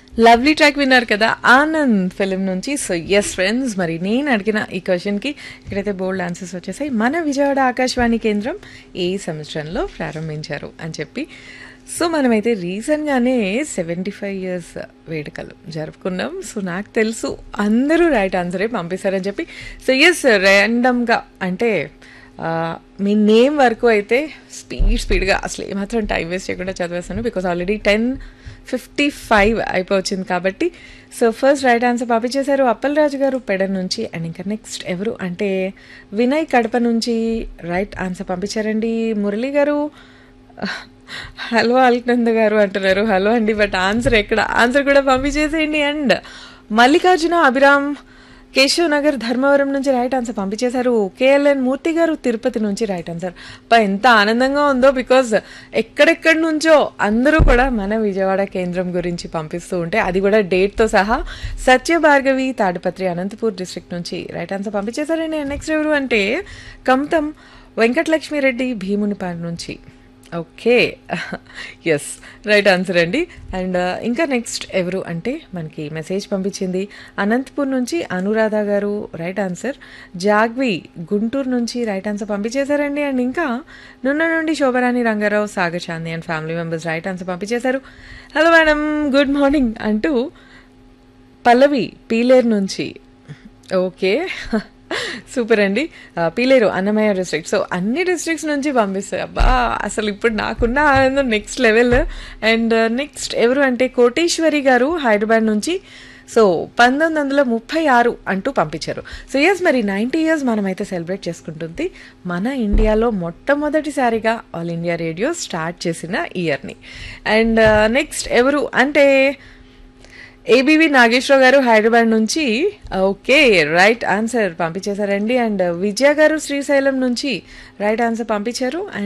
lovely track విన్నారు కదా Anand film నుంచి సో ఎస్ ఫ్రెండ్స్ మరి నేను అడిగిన ఈ క్వశ్చన్కి ఇక్కడైతే బోల్డ్ ఆన్సర్స్ వచ్చేసాయి మన విజయవాడ ఆకాశవాణి కేంద్రం ఏ సంవత్సరంలో ప్రారంభించారు అని చెప్పి సో మనమైతే రీసెంట్గానే సెవెంటీ ఫైవ్ ఇయర్స్ వేడుకలు జరుపుకున్నాం సో నాకు తెలుసు అందరూ రైట్ ఆన్సరే పంపిస్తారని చెప్పి సో ఎస్ ర్యాండమ్గా అంటే ఆ, మీ నేమ్ వరకు అయితే స్పీడ్ స్పీడ్గా అసలు ఏమాత్రం టైం వేస్ట్ చేయకుండా చదివేస్తాను because already ten fifty five అయిపోవచ్చింది కాబట్టి సో ఫస్ట్ రైట్ ఆన్సర్ పంపించేశారు అప్పలరాజు గారు పెడ నుంచి అండ్ ఇంకా నెక్స్ట్ ఎవరు అంటే వినయ్ కడప నుంచి రైట్ ఆన్సర్ పంపించారండి మురళి గారు హలో అల్కనంద గారు అంటున్నారు హలో అండి బట్ ఆన్సర్ ఎక్కడ ఆన్సర్ కూడా పంపించేసేయండి అండ్ మల్లికార్జున అభిరామ్ కేశవ్ నగర్ ధర్మవరం నుంచి రైట్ ఆన్సర్ పంపించేశారు కేఎల్ఎన్ మూర్తి గారు తిరుపతి నుంచి రైట్ ఆన్సర్ అబ్బా ఎంత ఆనందంగా ఉందో బికాజ్ ఎక్కడెక్కడి నుంచో అందరూ కూడా మన విజయవాడ కేంద్రం గురించి పంపిస్తూ ఉంటే అది కూడా డేట్తో సహా సత్య భార్గవి తాడిపత్రి అనంతపూర్ డిస్ట్రిక్ట్ నుంచి రైట్ ఆన్సర్ పంపించేశారండి నెక్స్ట్ ఎవరు అంటే కమతం వెంకటలక్ష్మిరెడ్డి భీమునిపాడు నుంచి ఓకే ఎస్ రైట్ ఆన్సర్ అండి అండ్ ఇంకా నెక్స్ట్ ఎవరు అంటే మనకి మెసేజ్ పంపించింది అనంతపూర్ నుంచి అనురాధ గారు రైట్ ఆన్సర్ జాగ్వి గుంటూరు నుంచి రైట్ ఆన్సర్ పంపించేశారండి అండ్ ఇంకా నున్న నుండి Shobharani Rangarao Sagar Chandi and family members right answer పంపించేశారు హలో మేడం గుడ్ మార్నింగ్ అంటూ పల్లవి పీలేరు నుంచి ఓకే సూపర్ అండి ఆ, పీలేరు అన్నమయ్య డిస్ట్రిక్ట్ సో అన్ని డిస్ట్రిక్ట్స్ నుంచి పంపిస్తారు అబ్బా అసలు ఇప్పుడు నాకున్న ఆనందం నెక్స్ట్ లెవెల్ అండ్ నెక్స్ట్ ఎవరు అంటే కోటేశ్వరి గారు హైదరాబాద్ నుంచి సో పంతొమ్మిది వందల ముప్పై ఆరు అంటూ పంపించారు సో ఎస్ మరి నైంటీ ఇయర్స్ మనమైతే సెలబ్రేట్ చేసుకుంటుంది మన ఇండియాలో మొట్టమొదటిసారిగా ఆల్ ఇండియా రేడియో స్టార్ట్ చేసిన ఇయర్ని అండ్ నెక్స్ట్ ఎవరు అంటే ఏబీవి నాగేశ్వరరావు గారు హైదరాబాద్ నుంచి ఓకే రైట్ ఆన్సర్ పంపించేశారండి అండ్ విజయ గారు శ్రీశైలం నుంచి రైట్ ఆన్సర్ పంపించారు అండ్